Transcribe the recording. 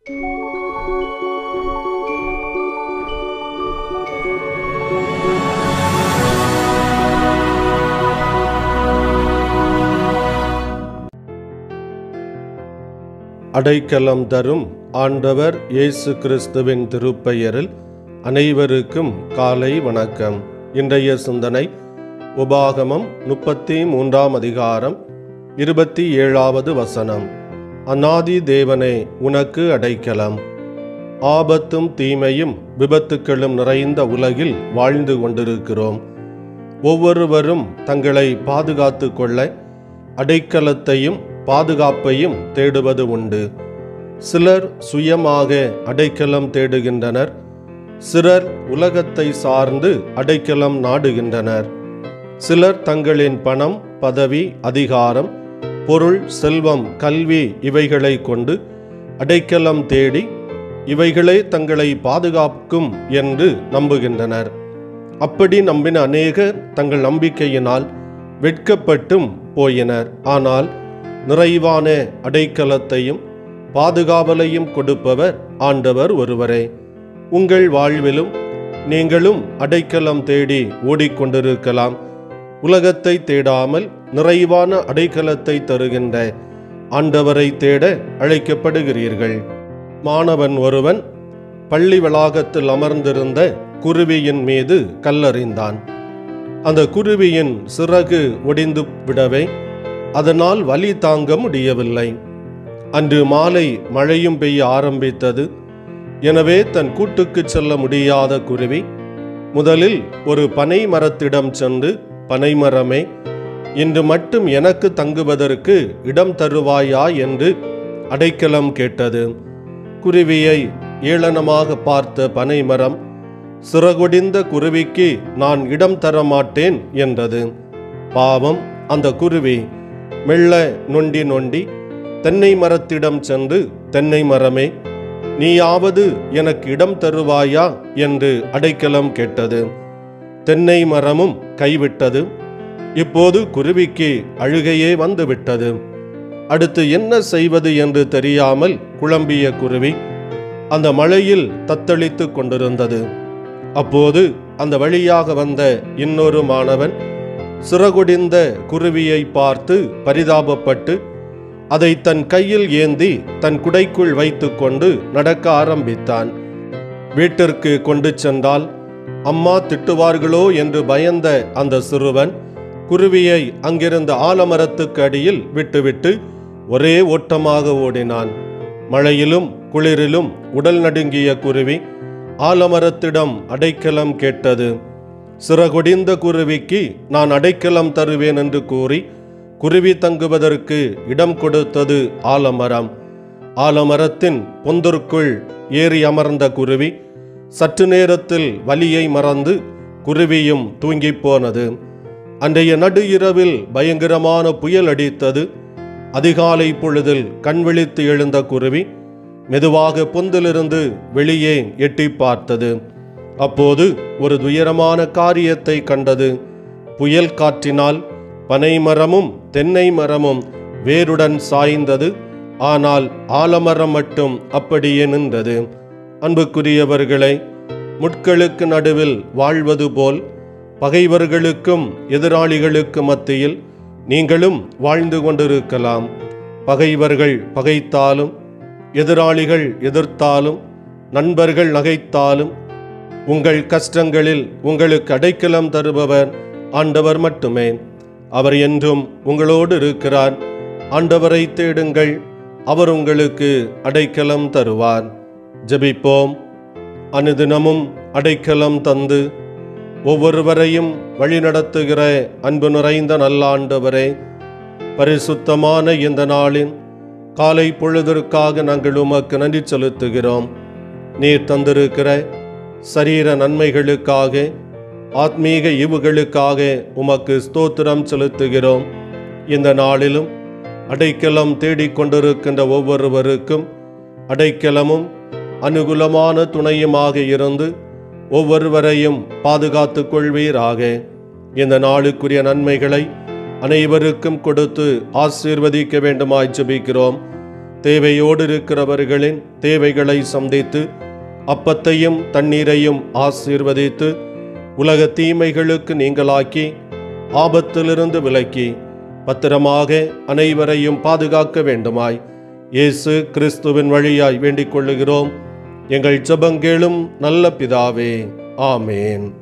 அடைக்கலம் தரும் ஆண்டவர் இயேசு கிறிஸ்துவின் திருப்பெயரில் அனைவருக்கும் காலை வணக்கம் இன்றைய சிந்தனை உபாகமம் முப்பத்தி மூன்றாம் அதிகாரம் இருபத்தி ஏழாவது வசனம் அநாதி தேவனே உனக்கு அடைக்கலம் ஆபத்தும் தீமையும் விபத்துக்களும் நிறைந்த உலகில் வாழ்ந்து கொண்டிருக்கிறோம் ஒவ்வொருவரும் தங்களை பாதுகாத்து கொள்ள அடைக்கலத்தையும் பாதுகாப்பையும் தேடுவது உண்டு சிலர் சுயமாக அடைக்கலம் தேடுகின்றனர் சிலர் உலகத்தை சார்ந்து அடைக்கலம் நாடுகின்றனர் சிலர் தங்களின் பணம் பதவி அதிகாரம் பொருள் செல்வம் கல்வி இவைகளை கொண்டு அடைக்கலம் தேடி இவைகளே தங்களை பாதுகாக்கும் என்று நம்புகின்றனர் அப்படி நம்பின அநேகர் தங்கள் நம்பிக்கையினால் வெட்கப்பட்டும் போயினர் ஆனால் நிறைவான அடைக்கலத்தையும் பாதுகாவலையும் கொடுப்பவர் ஆண்டவர் ஒருவரே உங்கள் வாழ்விலும் நீங்களும் அடைக்கலம் தேடி ஓடிக்கொண்டிருக்கலாம் உலகத்தை தேடாமல் நிறைவான அடைக்கலத்தை தருகின்ற ஆண்டவரை தேட அழைக்கப்படுகிறீர்கள் மாணவன் ஒருவன் பள்ளி வளாகத்தில் அமர்ந்திருந்த குருவியின் மீது கல்லறிந்தான் அந்த குருவியின் சிறகு ஒடிந்து விடவே அதனால் வலி தாங்க முடியவில்லை அன்று மாலை மழையும் பெய்ய ஆரம்பித்தது எனவே தன் கூட்டுக்கு செல்ல முடியாத குருவி முதலில் ஒரு பனை மரத்திடம் சென்று பனைமரமே இன்று மட்டும் எனக்கு தங்குவதற்கு இடம் தருவாயா என்று அடைக்கலம் கேட்டது குருவியை ஏளனமாக பார்த்த பனைமரம் சிறகொடிந்த குருவிக்கு நான் இடம் தர மாட்டேன் என்றது பாவம் அந்த குருவி மெல்ல நொண்டி நொண்டி தென்னை மரத்திடம் சென்று தென்னை மரமே நீயாவது எனக்கு இடம் தருவாயா என்று அடைக்கலம் கேட்டது தென்னை மரமும் கைவிட்டது இப்போது குருவிக்கு அழுகையே வந்துவிட்டது அடுத்து என்ன செய்வது என்று தெரியாமல் குழம்பிய குருவி அந்த மழையில் தத்தளித்து கொண்டிருந்தது அப்போது அந்த வழியாக வந்த இன்னொரு மாணவன் சிறகுடிந்த குருவியை பார்த்து பரிதாபப்பட்டு அதை தன் கையில் ஏந்தி தன் குடைக்குள் வைத்துக்கொண்டு நடக்க ஆரம்பித்தான் வீட்டிற்கு கொண்டு சென்றால் அம்மா திட்டுவார்களோ என்று பயந்த அந்த சிறுவன் குருவியை அங்கிருந்த ஆலமரத்துக்கு அடியில் விட்டுவிட்டு ஒரே ஓட்டமாக ஓடினான் மழையிலும் குளிரிலும் உடல் நடுங்கிய குருவி ஆலமரத்திடம் அடைக்கலம் கேட்டது சிறகுடிந்த குருவிக்கு நான் அடைக்கலம் தருவேன் என்று கூறி குருவி தங்குவதற்கு இடம் கொடுத்தது ஆலமரம் ஆலமரத்தின் பொந்திற்குள் ஏறி அமர்ந்த குருவி சற்று நேரத்தில் வலியை மறந்து குருவியும் தூங்கிப் போனது அன்றைய நடு இரவில் பயங்கரமான புயல் அடித்தது அதிகாலை பொழுதில் கண் விழித்து எழுந்த குருவி மெதுவாக பொந்திலிருந்து வெளியே எட்டி பார்த்தது அப்போது ஒரு துயரமான காரியத்தை கண்டது புயல் காற்றினால் பனைமரமும் தென்னை மரமும் வேருடன் சாய்ந்தது ஆனால் ஆலமரம் மட்டும் அப்படியே நின்றது அன்புக்குரியவர்களே முட்களுக்கு நடுவில் வாழ்வது போல் பகைவர்களுக்கும் எதிராளிகளுக்கு மத்தியில் நீங்களும் வாழ்ந்து கொண்டிருக்கலாம் பகைவர்கள் பகைத்தாலும் எதிராளிகள் எதிர்த்தாலும் நண்பர்கள் நகைத்தாலும் உங்கள் கஷ்டங்களில் உங்களுக்கு அடைக்கலம் தருபவர் ஆண்டவர் மட்டுமே அவர் என்றும் உங்களோடு இருக்கிறார் ஆண்டவரை தேடுங்கள் அவர் உங்களுக்கு அடைக்கலம் தருவார் ஜெபிப்போம் அனுதினமும் அடைக்கலம் தந்து ஒவ்வொருவரையும் வழிநடத்துகிற அன்பு நிறைந்த நல்ல ஆண்டவரே பரிசுத்தமான இந்த நாளின் காலை பொழுதற்காக நாங்கள் உமக்கு நன்றி செலுத்துகிறோம் நீர் தந்திருக்கிற சரீர நன்மைகளுக்காக ஆத்மீக ஈவுகளுக்காக உமக்கு ஸ்தோத்திரம் செலுத்துகிறோம் இந்த நாளிலும் அடைக்கலம் தேடிக்கொண்டிருக்கின்ற ஒவ்வொருவருக்கும் அடைக்கலமும் அனுகூலமான துணையுமாக இருந்து ஒவ்வொருவரையும் பாதுகாத்து கொள்வீராக இந்த நாளுக்குரிய நன்மைகளை அனைவருக்கும் கொடுத்து ஆசீர்வதிக்க வேண்டுமாய் ஜெபிக்கிறோம் தேவையோடு இருக்கிறவர்களின் தேவைகளை சந்தித்து அப்பத்தையும் தண்ணீரையும் ஆசீர்வதித்து உலக தீமைகளுக்கு நீங்களாக்கி ஆபத்திலிருந்து விலக்கி பத்திரமாக அனைவரையும் பாதுகாக்க வேண்டுமாய் இயேசு கிறிஸ்துவின் வழியாய் வேண்டிக் கொள்ளுகிறோம் எங்கள் ஜெபங்கேளும் நல்ல பிதாவே ஆமேன்